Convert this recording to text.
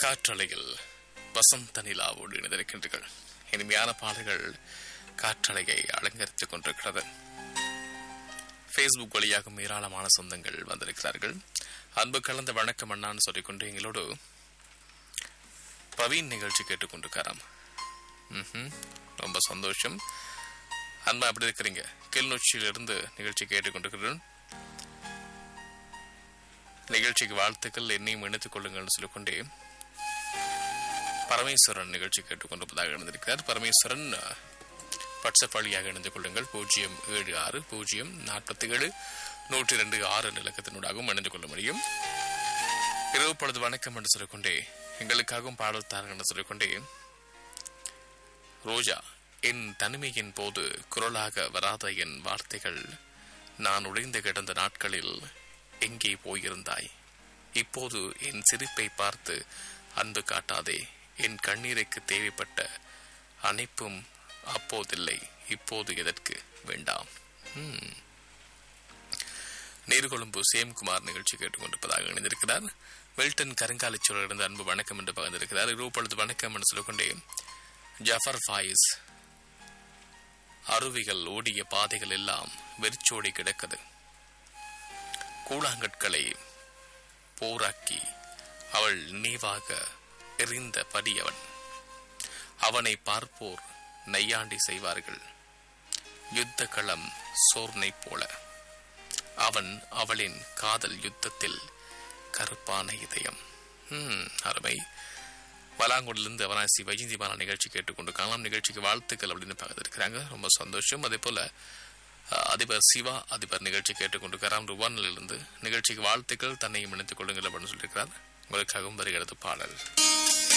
காற்றலையில் வசந்த நிலாவோடு இணைந்திருக்கின்றீர்கள் இனிமையான பாடல்கள் காற்றலையை அலங்கரித்துக் கொண்டிருக்கிறது ஃபேஸ்புக் வழியாகவும் ஏராளமான சொந்தங்கள் வந்திருக்கிறார்கள் அன்பு கலந்த வணக்கம் அண்ணான்னு சொல்லிக்கொண்டு எங்களோடு பிரவீன் நிகழ்ச்சி கேட்டுக்கொண்டிருக்காராம் ம்ஹும். ரொம்ப சந்தோஷம் அன்பா எப்படி இருக்கிறீங்க கிளிநொச்சியிலிருந்து நிகழ்ச்சி கேட்டுக்கொண்டிருக்கிறேன் நிகழ்ச்சிக்கு வாழ்த்துக்கள் என்னையும் இணைத்துக் கொள்ளுங்கள்னு சொல்லிக்கொண்டே பரமேஸ்வரன் நிகழ்ச்சி கேட்டுக்கொண்டிருப்பதாக இணைந்திருக்கிறார் பரமேஸ்வரன் வாட்ஸ்அப் வழியாக இணைந்து கொள்ளுங்கள் பூஜ்ஜியம் ஏழு ஆறு பூஜ்ஜியம் நாற்பத்தி ஏழு நூற்றி ரெண்டு ஆறு இலக்கத்தினூடாகவும் இணைந்து கொள்ள முடியும் இரவு பொழுது வணக்கம் என்று சொல்லிக்கொண்டே எங்களுக்காகவும் பாடல் தாருங்கள் என்று சொல்லிக்கொண்டே ரோஜா என் தனிமையின் போது குரலாக வராத என் வார்த்தைகள் நான் உடைந்து கிடந்த நாட்களில் எங்கே போயிருந்தாய் இப்போது என் சிரிப்பை பார்த்து அன்பு காட்டாதே என் கண்ணீருக்கு தேவைப்பட்ட அனைப்பும் அப்போதில்லை இப்போது எதற்கு வேண்டாம் ம். நீர்கொழும்பு சேம்குமார் நிகழ்ச்சி கேட்டுக்கொண்டிருப்பதாக இணைந்திருக்கிறார் வெல்டன் கருங்காலிச்சோரிலிருந்து அன்பு வணக்கம் என்று பகிர்ந்திருக்கிறார் இரவு வணக்கம் என்று சொல்லிக்கொண்டே ஜஃபர் ஃபாயிஸ் அருவிகள் ஓடிய பாதைகள் எல்லாம் வெறிச்சோடி கிடக்குது கூழாங்கற்களை போராக்கி அவள் நினைவாக எறிந்த படி அவன் அவனை பார்ப்போர் நையாண்டி செய்வார்கள் யுத்த களம் சோர்னை போல அவன் அவளின் காதல் யுத்தத்தில் கருப்பான இதயம் ம், அருமை வலாங்குடிலிருந்து அவனாசி வைஜந்தி பாலா நிகழ்ச்சி கேட்டுக்கொண்டு காணலாம் நிகழ்ச்சிக்கு வாழ்த்துக்கள் அப்படின்னு பகிர்ந்திருக்கிறாங்க ரொம்ப சந்தோஷம் அதே போல அஹ், அதிபர் சிவா அதிபர் நிகழ்ச்சி கேட்டுக்கொண்டு கராம் ருவானிலிருந்து நிகழ்ச்சிக்கு வாழ்த்துக்கள் தன்னையும் இணைத்துக் கொள்ளுங்கள் அப்படின்னு சொல்லியிருக்கிறார் உங்களுக்காகவும் வருகிறது பாடல்